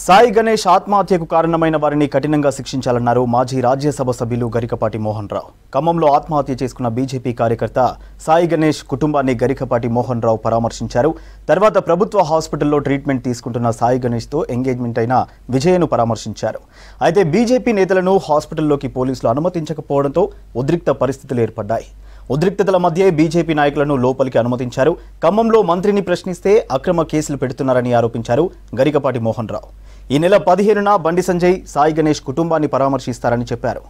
సాయి గణేష్ ఆత్మహత్యకు కారణమైన వారిని కఠినంగా శిక్షించాలన్నారు మాజీ రాజ్యసభ సభ్యులు గరికపాటి మోహన్ రావు ఖమ్మంలో ఆత్మహత్య చేసుకున్న బీజేపీ కార్యకర్త సాయి గణేష్ కుటుంబాన్ని గరికపాటి మోహన్ రావు పరామర్శించారు తర్వాత ప్రభుత్వ హాస్పిటల్లో ట్రీట్మెంట్ తీసుకుంటున్న సాయి గణేష్తో ఎంగేజ్మెంట్ అయిన విజయను పరామర్శించారు అయితే బీజేపీ నేతలను హాస్పిటల్లోకి పోలీసులు అనుమతించకపోవడంతో ఉద్రిక్త పరిస్థితులు ఏర్పడ్డాయి ఉద్రిక్తతల మధ్య బీజేపీ నాయకులను లోపలికి అనుమతించారు ఖమ్మంలో మంత్రిని ప్రశ్నిస్తే అక్రమ కేసులు పెడుతున్నారని ఆరోపించారు గరికపాటి మోహన్ రావు ఈ నెల పదిహేనున బండి సంజయ్ సాయి గణేష్ కుటుంబాన్ని పరామర్శిస్తారని చెప్పారు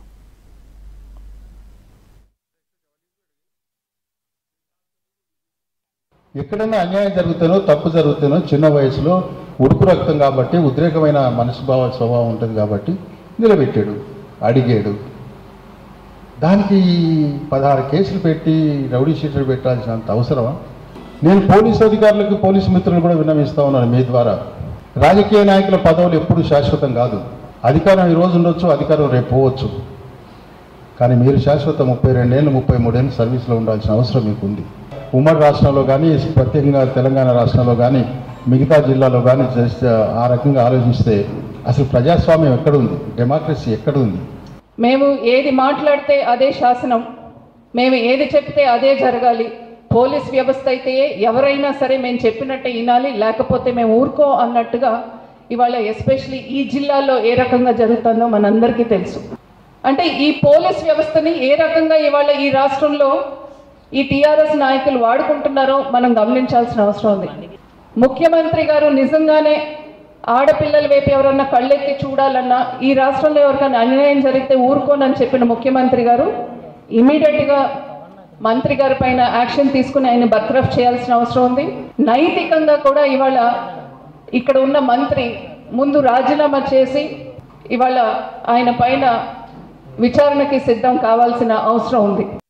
ఎక్కడైనా అన్యాయం జరుగుతానో తప్పు జరుగుతానో చిన్న వయసులో ఉడుకు రక్తం కాబట్టి ఉద్రేకమైన మనసుభావ స్వభావం ఉంటుంది కాబట్టి నిలబెట్టాడు అడిగాడు దానికి పదహారు కేసులు పెట్టి రౌడీ షీటర్ పెట్టాల్సినంత అవసరమా నేను పోలీసు అధికారులకు పోలీసు మిత్రులు కూడా విన్నవిస్తా ఉన్నాను మీ ద్వారా రాజకీయ నాయకుల పదవులు ఎప్పుడు శాశ్వతం కాదు అధికారం ఈ రోజు ఉండొచ్చు అధికారం రేపు పోవచ్చు కానీ మీరు శాశ్వత ముప్పై రెండేళ్ళు ముప్పై మూడేళ్ళు సర్వీస్లో ఉండాల్సిన అవసరం మీకు ఉంది ఉమ్మడి రాష్ట్రంలో కానీ ప్రత్యేకంగా తెలంగాణ రాష్ట్రంలో కానీ మిగతా జిల్లాలో కానీ చేస్తే ఆ రకంగా ఆలోచిస్తే అసలు ప్రజాస్వామ్యం ఎక్కడుంది డెమోక్రసీ ఎక్కడుంది మేము ఏది మాట్లాడితే అదే శాసనం మేము ఏది చెప్తే అదే జరగాలి పోలీస్ వ్యవస్థ అయితే ఎవరైనా సరే మేము చెప్పినట్టే వినాలి లేకపోతే మేము ఊరుకో అన్నట్టుగా ఇవాళ ఎస్పెషలీ ఈ జిల్లాలో ఏ రకంగా జరుగుతుందో మనందరికీ తెలుసు అంటే ఈ పోలీస్ వ్యవస్థని ఏ రకంగా ఇవాళ ఈ రాష్ట్రంలో ఈ టీఆర్ఎస్ నాయకులు వాడుకుంటున్నారో మనం గమనించాల్సిన అవసరం ఉంది ముఖ్యమంత్రి గారు నిజంగానే ఆడపిల్లల వైపు ఎవరన్నా కళ్ళెత్తి చూడాలన్నా ఈ రాష్ట్రంలో ఎవరికైనా అన్యాయం జరిగితే ఊరుకోనని చెప్పిన ముఖ్యమంత్రి గారు ఇమీడియట్గా మంత్రి గారి పైన యాక్షన్ తీసుకుని ఆయన బర్తరఫ్ చేయాల్సిన అవసరం ఉంది నైతికంగా కూడా ఇవాళ ఇక్కడ ఉన్న మంత్రి ముందు రాజీనామా చేసి ఇవాళ ఆయన పైన విచారణకి సిద్ధం కావాల్సిన అవసరం ఉంది